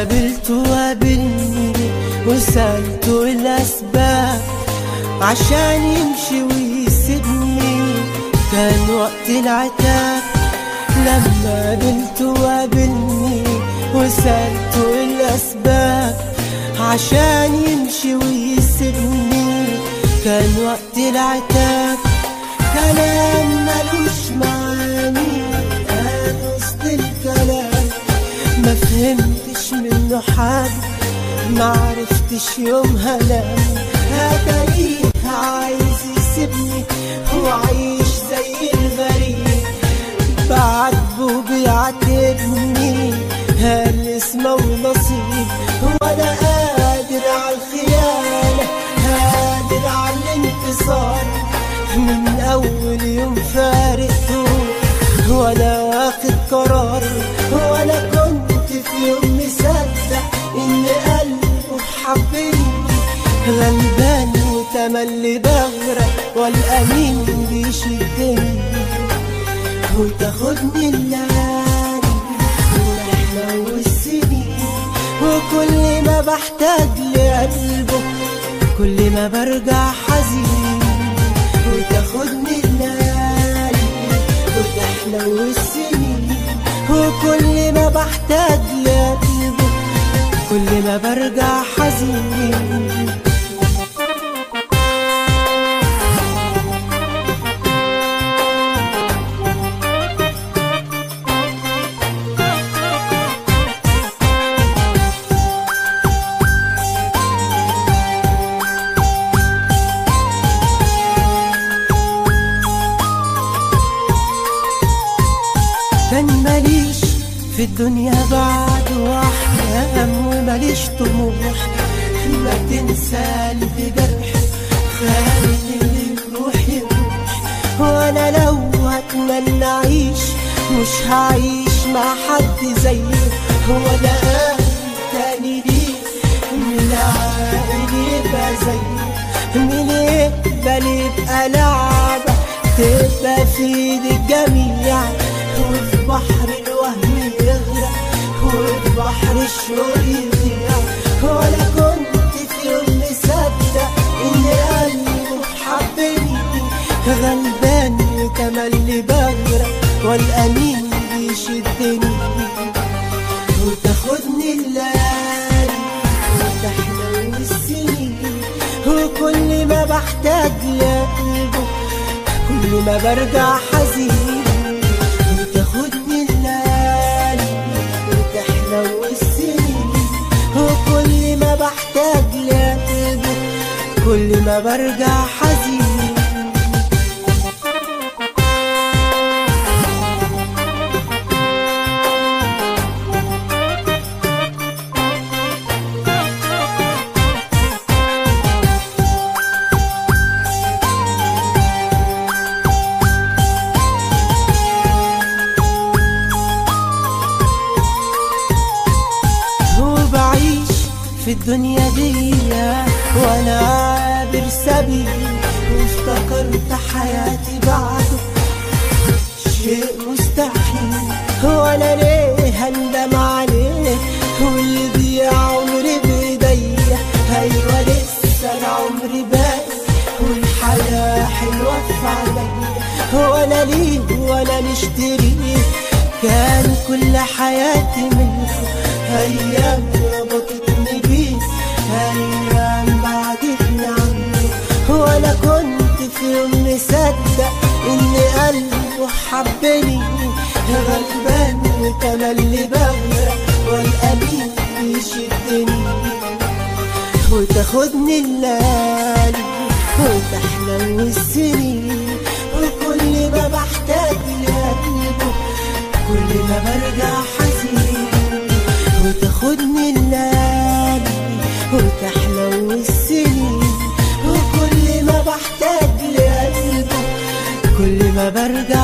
قابلته قابلني وسألته الأسباب عشان يمشي ويسيبني كان وقت العتاب لما قابلته قابلني وسألته الأسباب عشان يمشي ويسيبني كان وقت العتاب كلام ملوش معاني كان وسط الكلام ما فهمتش منه حاجة ما عرفتش يومها نام هتلاقيه عايز يسيبني وعايش زي الغريب بعاتبه بيعاتبني هل اسمه ونصيب وانا قادر على الخيانة قادر على الانتصار من اول يوم فارقته وانا واخد قرار وانا كنت في يوم مصدق ان قلبه حبني غلبان وتملي بغرق والامين بيشدني وتاخدني الليالي ورحلة والسنين وكل ما بحتاج لقلبه كل ما برجع حزين وتاخدني الليالي وتحلى والسنين وكل ما بحتاج لقلبه كل ما برجع حزين كان ماليش في الدنيا بعد واحلام وماليش طموح ما تنسى قلبي جرح خالي اللي يروح يروح وانا لو اتمنى اعيش مش هعيش مع حد زيه ولا قلب تاني ليه من العاقل يبقى زيه من يقبل يبقى لعبة تبقى في ايد الجميع وفي بحر الوهم يغرق وفي بحر الشوق يضيع ولا كنت في يوم مصدق ان قلبه حبني غلبان وتملي بغرق والامين بيشدني وتاخدني الليالي وتحلو السنين وكل ما بحتاج لقلبه كل ما برجع حزين وتاخدني الليالي وتحلو السنين وكل ما بحتاج لقلبه كل ما برجع حزين وبعيش في الدنيا دي وانا عابر سبيل وافتكرت حياتي بعده شيء مستحيل وانا ليه هندم عليه ويضيع عمري بايديا ايوه لسه العمر باقي والحياه حلوه في عليا وانا ليه وانا مشتريه كان كل حياتي منه ايام ربطتني بيه ايام بعدتني عنه وانا كنت في يوم مصدق ان قلبه حبني غلبان وتملي بغرق والامين بيشدني وتاخدني الليالي وتحلو السنين وكل ما بحتاج لقلبه كل ما برجع حزين وتاخدني الليالي وتحلو السنين وكل ما بحتاج لقلبه كل ما برجع